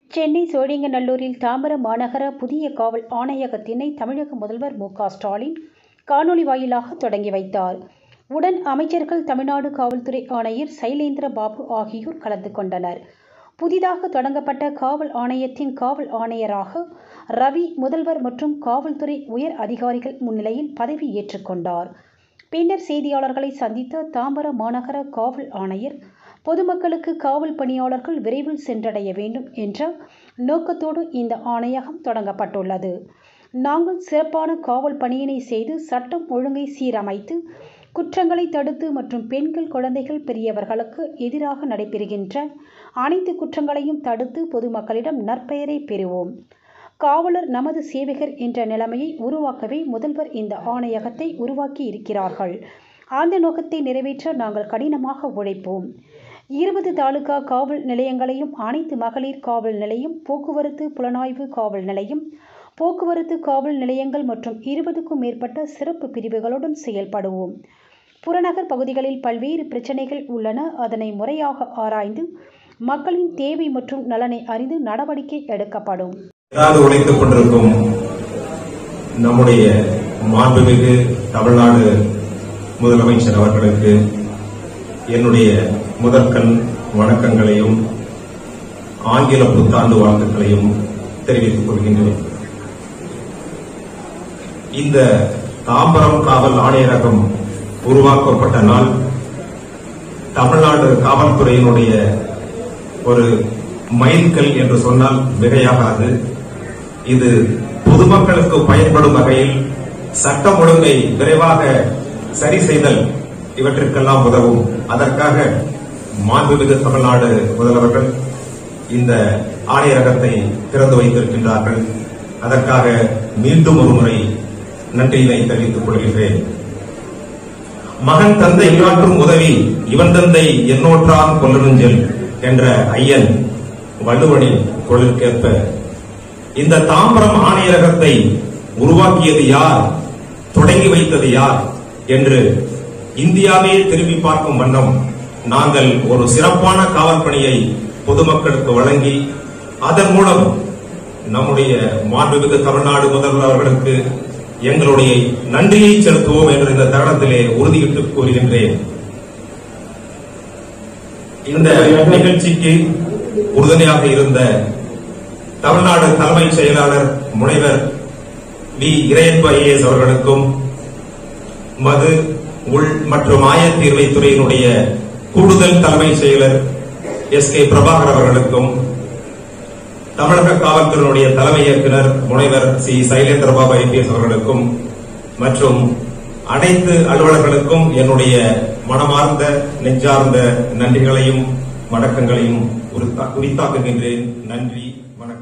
சென்னை சோழிங்கநல்லூரில் தாம்பரம் மாநகர புதிய காவல் ஆணையகத்தினை தமிழக முதல்வர் மு க ஸ்டாலின் காணொலி வாயிலாக தொடங்கி வைத்தார் உடன் அமைச்சர்கள் தமிழ்நாடு காவல்துறை ஆணையர் சைலேந்திர பாபு ஆகியோர் கலந்து கொண்டனர் புதிதாக தொடங்கப்பட்ட காவல் ஆணையத்தின் காவல் ஆணையராக ரவி முதல்வர் மற்றும் காவல்துறை உயர் அதிகாரிகள் முன்னிலையில் பதவி ஏற்றுக்கொண்டார் பின்னர் செய்தியாளர்களை சந்தித்த தாம்பரம் மாநகர காவல் ஆணையர் பொதுமக்களுக்கு காவல் பணியாளர்கள் விரைவில் சென்றடைய வேண்டும் என்ற நோக்கத்தோடு இந்த ஆணையகம் தொடங்கப்பட்டுள்ளது நாங்கள் சிறப்பான காவல் பணியினை செய்து சட்டம் ஒழுங்கை சீரமைத்து குற்றங்களை தடுத்து மற்றும் பெண்கள் குழந்தைகள் பெரியவர்களுக்கு எதிராக நடைபெறுகின்ற அனைத்து குற்றங்களையும் தடுத்து பொதுமக்களிடம் நற்பெயரை பெறுவோம் காவலர் நமது சேவகர் என்ற நிலைமையை உருவாக்கவே முதல்வர் இந்த ஆணையகத்தை உருவாக்கி இருக்கிறார்கள் அந்த நோக்கத்தை நிறைவேற்ற நாங்கள் கடினமாக உழைப்போம் இருபது தாலுகா காவல் நிலையங்களையும் அனைத்து மகளிர் காவல் நிலையம் போக்குவரத்து புலனாய்வு காவல் நிலையம் போக்குவரத்து காவல் நிலையங்கள் மற்றும் இருபதுக்கும் மேற்பட்ட சிறப்பு பிரிவுகளுடன் செயல்படுவோம் புறநகர் பகுதிகளில் பல்வேறு பிரச்சனைகள் உள்ளன அதனை முறையாக ஆராய்ந்து மக்களின் தேவை மற்றும் நலனை அறிந்து நடவடிக்கை எடுக்கப்படும் ஏதாவது உழைத்துக் கொண்டிருக்கும் நம்முடைய மாண்புமிகு தமிழ்நாடு முதலமைச்சர் அவர்களுக்கு என்னுடைய முதற்கண் வணக்கங்களையும் ஆங்கில புத்தாண்டு வாழ்த்துக்களையும் தெரிவித்துக் கொள்கின்றேன் இந்த தாம்பரம் காவல் ஆணையரகம் உருவாக்கப்பட்ட நாள் தமிழ்நாடு காவல்துறையினுடைய ஒரு மைல்கல் என்று சொன்னால் மிகையாகாது இது பொதுமக்களுக்கு பயன்படும் வகையில் சட்டம் ஒழுங்கை விரைவாக சரி செய்தல் இவற்றிற்கெல்லாம் உதவும் அதற்காக மாண்புமிகு தமிழ்நாடு முதல்வர்கள் இந்த ஆணையரகத்தை திறந்து வைத்திருக்கின்றார்கள் அதற்காக மீண்டும் ஒரு முறை நன்றியினை தெரிவித்துக் கொள்கின்றேன் மகன் தந்தை இல்லாற்றும் உதவி இவன் தந்தை என்னோற்றான் கொல்லனுஞ்சல் என்ற ஐயன் வள்ளுவனின் கொள்ளுக்கேற்ப இந்த தாம்பரம் ஆணையரகத்தை உருவாக்கியது யார் தொடங்கி வைத்தது யார் என்று இந்தியாவே திரும்பி பார்க்கும் வண்ணம் நாங்கள் ஒரு சிறப்பான காவல் பணியை பொதுமக்களுக்கு வழங்கி அதன் மூலம் நம்முடைய மாண்புமிகு தமிழ்நாடு முதல்வர் அவர்களுக்கு எங்களுடைய நன்றியை செலுத்துவோம் என்று இந்த தருணத்திலே உறுதியிட்டு கூறுகின்றேன் இந்த நிகழ்ச்சிக்கு உறுதுணையாக இருந்த தமிழ்நாடு தலைமைச் செயலாளர் முனைவர் வி இறையன்பு ஐஏஎஸ் அவர்களுக்கும் மது உள் மற்றும் ஆயத்தீர்வை துறையினுடைய கூடுதல் தலைமைச் செயலர் எஸ் கே பிரபாகர் அவர்களுக்கும் தமிழக காவல்துறையினுடைய தலைமை இயக்குனர் முனைவர் சி சைலேந்திரபாபு ஐபிஎஸ் அவர்களுக்கும் மற்றும் அனைத்து அலுவலர்களுக்கும் என்னுடைய மனமார்ந்த நெஞ்சார்ந்த நன்றிகளையும் வணக்கங்களையும் உரித்தாக்குகின்றேன் நன்றி வணக்கம்